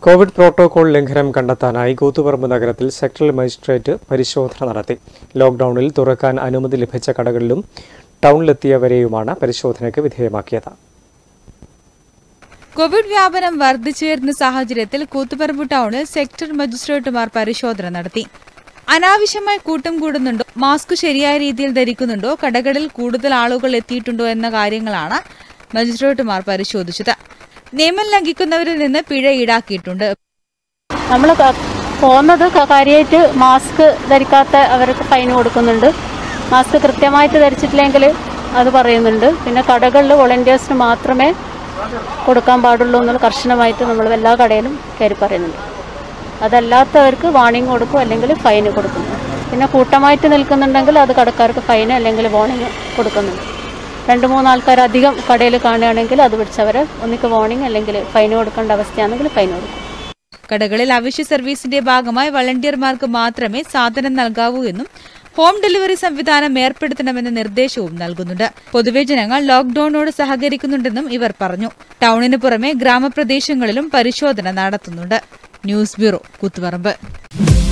Covid protocol ലംഘനം കണ്ടെത്താനായി കൂത്തുപറമ്പ് നഗരത്തിൽ സെക്ടറൽ മജിസ്ട്രേറ്റ് പരിശോധന നടത്തി ലോക്ഡൌണിൽ തുറക്കാൻ അനുമതി ലഭിച്ച കടകളിലും ടൗണിലെത്തിയവരെയുമാണ് പരിശോധനയ്ക്ക് വിധേയമാക്കിയത് കോവിഡ് വ്യാപനം വർദ്ധിച്ചു വരുന്ന സാഹചര്യത്തിൽ കൂത്തുപറമ്പ് ടൗണിൽ സെക്ടർ മജിസ്ട്രേറ്റുമാർ പരിശോധന നടത്തി അനാവശ്യമായി കൂട്ടം കൂടുന്നുണ്ടോ മാസ്ക് ശരിയായ രീതിയിൽ ധരിക്കുന്നുണ്ടോ കടകളിൽ കൂടുതൽ ആളുകൾ എത്തിയിട്ടുണ്ടോ എന്ന കാര്യങ്ങളാണ് മജിസ്ട്രേറ്റുമാർ പരിശോധിച്ചത് നിയമം ലംഘിക്കുന്നവരിൽ നിന്ന് പിഴ ഈടാക്കിയിട്ടുണ്ട് നമ്മൾ പോകുന്നത് ക- കാര്യമായിട്ട് മാസ്ക് ധരിക്കാത്ത അവർക്ക് ഫൈൻ കൊടുക്കുന്നുണ്ട് മാസ്ക് കൃത്യമായിട്ട് ധരിച്ചിട്ടില്ലെങ്കിൽ അത് പറയുന്നുണ്ട് പിന്നെ കടകളിൽ വോളണ്ടിയേഴ്സിന് മാത്രമേ കൊടുക്കാൻ പാടുള്ളൂ എന്നുള്ള കർശനമായിട്ട് നമ്മൾ എല്ലാ കടയിലും കയറി പറയുന്നുണ്ട് അതല്ലാത്തവർക്ക് വാണിംഗ് കൊടുക്കും അല്ലെങ്കിൽ ഫൈന് കൊടുക്കുന്നു പിന്നെ കൂട്ടമായിട്ട് നിൽക്കുന്നുണ്ടെങ്കിൽ അത് കടക്കാർക്ക് ഫൈന് അല്ലെങ്കിൽ വാണിംഗ് കൊടുക്കുന്നുണ്ട് രണ്ട് മൂന്ന് ആൾക്കാർ അധികം കടയിൽ കാണുകയാണെങ്കിൽ അത് പിടിച്ചവരെ ഒന്നിക്ക് വാണിംഗ് അല്ലെങ്കിൽ ഫൈന് കൊടുക്കേണ്ട അവസ്ഥയാണെങ്കിൽ ഫൈൻ കൊടുക്കും കടകളിൽ അവശ്യ സർവീസിന്റെ ഭാഗമായി വളണ്ടിയർമാർക്ക് മാത്രമേ സാധനം നൽകാവൂ എന്നും ഹോം ഡെലിവറി സംവിധാനം ഏർപ്പെടുത്തണമെന്ന നിർദ്ദേശവും നൽകുന്നുണ്ട് പൊതുവെ ജനങ്ങൾ ലോക്ഡൌണിനോട് സഹകരിക്കുന്നുണ്ടെന്നും ഇവർ പറഞ്ഞു ടൗണിന് പുറമെ ഗ്രാമപ്രദേശങ്ങളിലും പരിശോധന നടത്തുന്നുണ്ട് ന്യൂസ് ബ്യൂറോ കൂത്തുപറമ്പ്